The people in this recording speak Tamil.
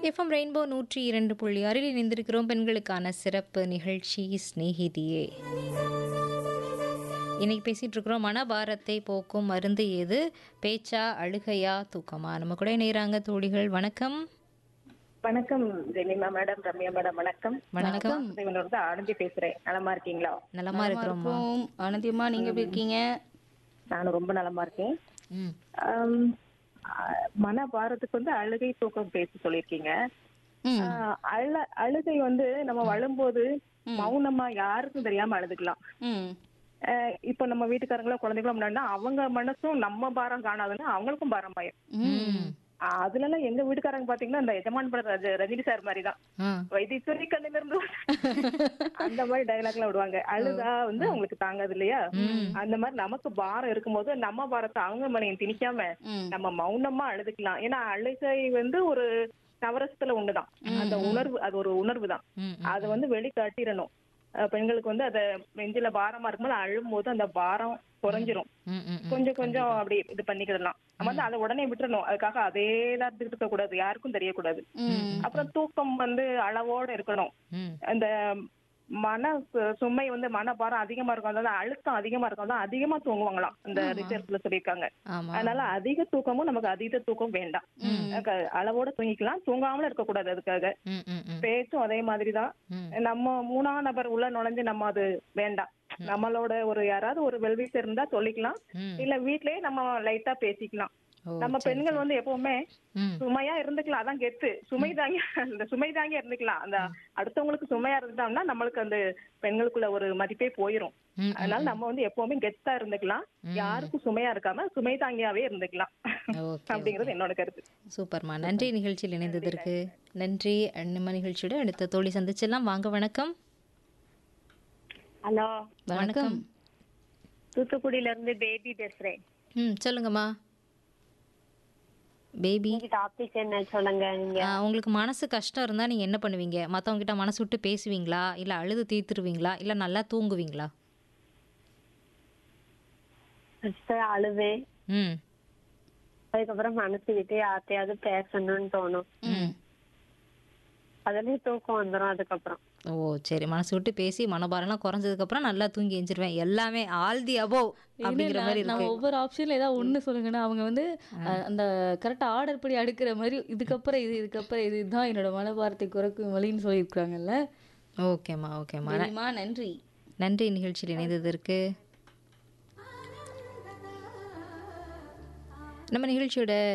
எஃப்எம் ரெயின்போ நூற்றி இரண்டு புள்ளி ஆறில் இணைந்திருக்கிறோம் பெண்களுக்கான சிறப்பு நிகழ்ச்சி ஸ்நேகிதியே இன்னைக்கு பேசிட்டு இருக்கிறோம் மனபாரத்தை போக்கும் மருந்து எது பேச்சா அழுகையா தூக்கமா நம்ம கூட இணைகிறாங்க தோழிகள் வணக்கம் வணக்கம் ஜெனிமா மேடம் ரம்யா மேடம் வணக்கம் வணக்கம் இவனோட தான் ஆனந்தி பேசுறேன் நலமா இருக்கீங்களா நலமா இருக்கிறோம்மா இருக்கும் ஆனந்தியம்மா நீங்க எப்படி இருக்கீங்க நானும் ரொம்ப நலமா இருக்கேன் ம் ஆம், அஹ், மன பாரத்துக்கு வந்து அழுகை தூக்கம் பேச சொல்லியிருக்கீங்க ம். ஆஹ், அழ அழுகை வந்து நம்ம வழும்போது மௌனமா யாருக்கும் தெரியாம அழுதுக்கலாம் ம் அஹ், இப்ப நம்ம வீட்டுக்காரங்களோ குழந்தைகளோ முன்னாடினா அவங்க மனசும் நம்ம பாரம் காணாதுன்னா அவங்களுக்கும் பாரம் பயம் ம் ஆஹ், அதுல எல்லாம் எங்க வீட்டுக்காரங்க பாத்தீங்கன்னா இந்த எஜமான் பட ரஜ- ரஜினி சார் மாதிரி தான் ஆ வைத்தீஸ்வரி கண்ணில இருந்து அந்த மாதிரி டைலாக் எல்லாம் விடுவாங்க அழுதா வந்து அவங்களுக்கு தாங்காது இல்லையா அந்த மாதிரி நமக்கு பாரம் இருக்கும்போது நம்ம பாரத்தை அவங்க மனையும் திணிக்காம ம். நம்ம மௌனமா அழுதுக்கலாம் ஏன்னா அழுகை வந்து ஒரு நவரசத்துல ஒண்ணுதான் அந்த உணர்வு அது ஒரு உணர்வு தான் ம் அதை வந்து வெளிக்காட்டிடணும் அஹ் பெண்களுக்கு வந்து அத நெஞ்சில பாரமா இருக்கும்போது அழும்போது அந்த பாரம் குறைஞ்சிரும் ம் ம் ம். கொஞ்சம் கொஞ்சம் அப்படி இது பண்ணிக்கிடலாம் நம்ம வந்து அதை உடனே விட்டுறணும் அதுக்காக அதே தான் இருந்துகிட்டு இருக்க கூடாது யாருக்கும் தெரியக்கூடாது ம் அப்புறம் தூக்கம் வந்து அளவோட இருக்கணும் ம் அந்த மன சு- சுமை வந்து மனபாரம் அதிகமா இருக்கும் அதாவது அழுத்தம் அதிகமா இருக்கும் அதான் அதிகமா தூங்குவாங்களாம் அந்த ரிசர்ச்ல சொல்லியிருக்காங்க ஆமா அதனால அதிக தூக்கமும் நமக்கு அதீத தூக்கம் வேண்டாம் அக்க- அளவோட தூங்கிக்கலாம் தூங்காமல இருக்க கூடாது அதுக்காக ம் ம் ம் பேச்சும் அதே மாதிரிதான் ம். நம்ம மூணாம் நபர் உள்ள நுழைஞ்சு நம்ம அது வேண்டாம் நம்மளோட ஒரு யாராவது ஒரு வெல்விஷர் இருந்தா சொல்லிக்கலாம் ம். இல்ல வீட்லயே நம்ம லைட்டா பேசிக்கலாம் ஓ, நம்ம பெண்கள் வந்து எப்பவுமே ம் சுமையா இருந்துக்கலாம் அதான் கெத்து சுமை தாங்கி அந்த சுமை தாங்கி இருந்துக்கலாம் அந்த அடுத்தவங்களுக்கு சுமையா இருந்துட்டோம்னா நம்மளுக்கு அந்த பெண்களுக்குள்ள ஒரு மதிப்பே போயிரும் ம், அதனால நம்ம வந்து எப்பவுமே கெத்தா இருந்துக்கலாம் யாருக்கும் சுமையா இருக்காம சுமை தாங்கியாவே இருந்துக்கலாம் ஓகே அப்படிங்கிறது என்னோட கருத்து சூப்பர்மா நன்றி நிகழ்ச்சியில் இணைந்ததற்கு நன்றி நம்ம நிகழ்ச்சியோட அடுத்த தோழி சந்திச்செல்லாம் வாங்க வணக்கம் ஹலோ வணக்கம் தூத்துக்குடியில இருந்து பேபி பேசுறேன் ம் சொல்லுங்கம்மா பேபி டாபிக் என்ன சொல்லுங்க நீங்க உங்களுக்கு மனசு கஷ்டம் இருந்தால் நீங்கள் என்ன பண்ணுவீங்க மற்றவங்க கிட்ட மனசு விட்டு பேசுவீங்களா இல்லை அழுது தீர்த்துருவீங்களா இல்லை நல்லா தூங்குவீங்களா ஃபர்ஸ்ட் அழுவேன் ம் அதுக்கப்புறம் மனசு விட்டு யார்ட்டையாவது பேசணும்னு தோணும் ம் அதுலயும் தூக்கம் வந்துரும் அதுக்கப்புறம் ஓ சரி மனசு விட்டு பேசி மனபாரம்லாம் குறைஞ்சதுக்கப்புறம் நல்லா தூங்கி எஞ்சிருவேன் எல்லாமே ஆல் தி அபோவ் அப்படிங்கிற மாதிரி நம்ம இருக்கு ஒவ்வொரு ஆப்ஷன்ல ஏதாவது ஒண்ணு சொல்லுங்கன்னா அவங்க வந்து அஹ், அந்த கரெக்டா ஆர்டர் படி அடுக்கிற மாதிரி இதுக்கப்புறம் இது இதுக்கப்புறம் இது இதுதான் என்னோட மனபாரத்தை குறைக்கும் வழின்னு சொல்லியிருக்காங்கல்ல ஓகேம்மா ஓகேம்மா தெரியுமா நன்றி நன்றி நிகழ்ச்சியில் இணைந்ததற்கு நம்ம நிகழ்ச்சியோட